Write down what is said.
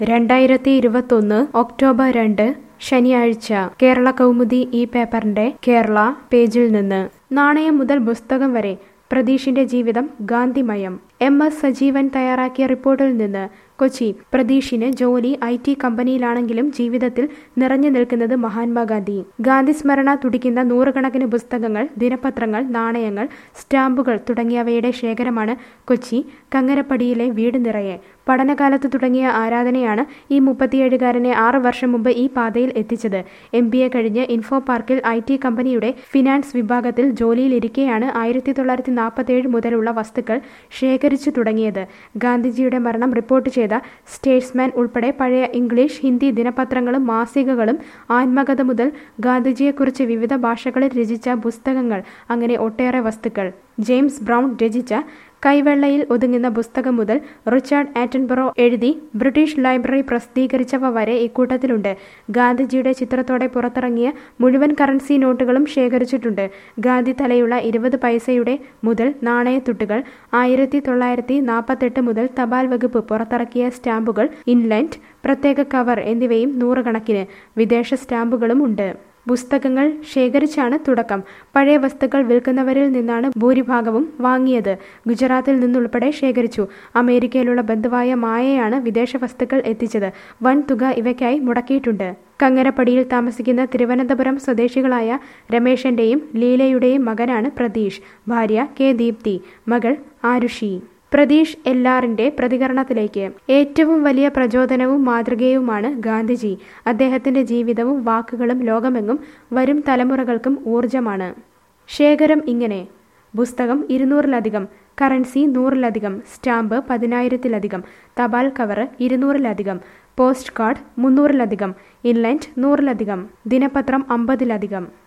രണ്ടായിരത്തി ഇരുപത്തൊന്ന് ഒക്ടോബർ രണ്ട് ശനിയാഴ്ച കേരള കൗമുദി ഈ പേപ്പറിന്റെ കേരള പേജിൽ നിന്ന് നാണയം മുതൽ പുസ്തകം വരെ പ്രതീഷിന്റെ ജീവിതം ഗാന്ധിമയം എം എസ് സജീവൻ തയ്യാറാക്കിയ റിപ്പോർട്ടിൽ നിന്ന് കൊച്ചി പ്രതീഷിന് ജോലി ഐ ടി കമ്പനിയിലാണെങ്കിലും ജീവിതത്തിൽ നിറഞ്ഞു നിൽക്കുന്നത് മഹാത്മാഗാന്ധി ഗാന്ധി സ്മരണ തുടിക്കുന്ന നൂറുകണക്കിന് പുസ്തകങ്ങൾ ദിനപത്രങ്ങൾ നാണയങ്ങൾ സ്റ്റാമ്പുകൾ തുടങ്ങിയവയുടെ ശേഖരമാണ് കൊച്ചി കങ്ങരപ്പടിയിലെ വീട് നിറയെ പഠനകാലത്ത് തുടങ്ങിയ ആരാധനയാണ് ഈ മുപ്പത്തിയേഴുകാരനെ ആറ് വർഷം മുമ്പ് ഈ പാതയിൽ എത്തിച്ചത് എം ബി എ കഴിഞ്ഞ് ഇൻഫോ പാർക്കിൽ ഐ ടി കമ്പനിയുടെ ഫിനാൻസ് വിഭാഗത്തിൽ ജോലിയിലിരിക്കെയാണ് ആയിരത്തി തൊള്ളായിരത്തി നാൽപ്പത്തേഴ് മുതലുള്ള വസ്തുക്കൾ ശേഖരിച്ചു തുടങ്ങിയത് ഗാന്ധിജിയുടെ മരണം റിപ്പോർട്ട് ചെയ്ത സ്റ്റേറ്റ്സ്മാൻ ഉൾപ്പെടെ പഴയ ഇംഗ്ലീഷ് ഹിന്ദി ദിനപത്രങ്ങളും മാസികകളും ആത്മകഥ മുതൽ ഗാന്ധിജിയെക്കുറിച്ച് വിവിധ ഭാഷകളിൽ രചിച്ച പുസ്തകങ്ങൾ അങ്ങനെ ഒട്ടേറെ വസ്തുക്കൾ ജെയിംസ് ബ്രൗൺ രചിച്ച കൈവെള്ളയിൽ ഒതുങ്ങുന്ന പുസ്തകം മുതൽ റിച്ചാർഡ് ആറ്റൻബറോ എഴുതി ബ്രിട്ടീഷ് ലൈബ്രറി പ്രസിദ്ധീകരിച്ചവ വരെ ഇക്കൂട്ടത്തിലുണ്ട് ഗാന്ധിജിയുടെ ചിത്രത്തോടെ പുറത്തിറങ്ങിയ മുഴുവൻ കറൻസി നോട്ടുകളും ശേഖരിച്ചിട്ടുണ്ട് ഗാന്ധി തലയുള്ള ഇരുപത് പൈസയുടെ മുതൽ നാണയത്തുട്ടുകൾ ആയിരത്തി തൊള്ളായിരത്തി നാൽപ്പത്തെട്ട് മുതൽ തപാൽ വകുപ്പ് പുറത്തിറക്കിയ സ്റ്റാമ്പുകൾ ഇൻലൻഡ് പ്രത്യേക കവർ എന്നിവയും നൂറുകണക്കിന് വിദേശ സ്റ്റാമ്പുകളും ഉണ്ട് പുസ്തകങ്ങൾ ശേഖരിച്ചാണ് തുടക്കം പഴയ വസ്തുക്കൾ വിൽക്കുന്നവരിൽ നിന്നാണ് ഭൂരിഭാഗവും വാങ്ങിയത് ഗുജറാത്തിൽ നിന്നുൾപ്പെടെ ശേഖരിച്ചു അമേരിക്കയിലുള്ള ബന്ധുവായ മായയാണ് വിദേശ വസ്തുക്കൾ എത്തിച്ചത് വൻ തുക ഇവയ്ക്കായി മുടക്കിയിട്ടുണ്ട് കങ്ങരപ്പടിയിൽ താമസിക്കുന്ന തിരുവനന്തപുരം സ്വദേശികളായ രമേശന്റെയും ലീലയുടെയും മകനാണ് പ്രതീഷ് ഭാര്യ കെ ദീപ്തി മകൾ ആരുഷി പ്രതീഷ് എല്ലാറിന്റെ പ്രതികരണത്തിലേക്ക് ഏറ്റവും വലിയ പ്രചോദനവും മാതൃകയുമാണ് ഗാന്ധിജി അദ്ദേഹത്തിന്റെ ജീവിതവും വാക്കുകളും ലോകമെങ്ങും വരും തലമുറകൾക്കും ഊർജമാണ് ശേഖരം ഇങ്ങനെ പുസ്തകം ഇരുന്നൂറിലധികം കറൻസി നൂറിലധികം സ്റ്റാമ്പ് പതിനായിരത്തിലധികം തപാൽ കവറ് ഇരുന്നൂറിലധികം പോസ്റ്റ് കാർഡ് മുന്നൂറിലധികം ഇൻലൻഡ് നൂറിലധികം ദിനപത്രം അമ്പതിലധികം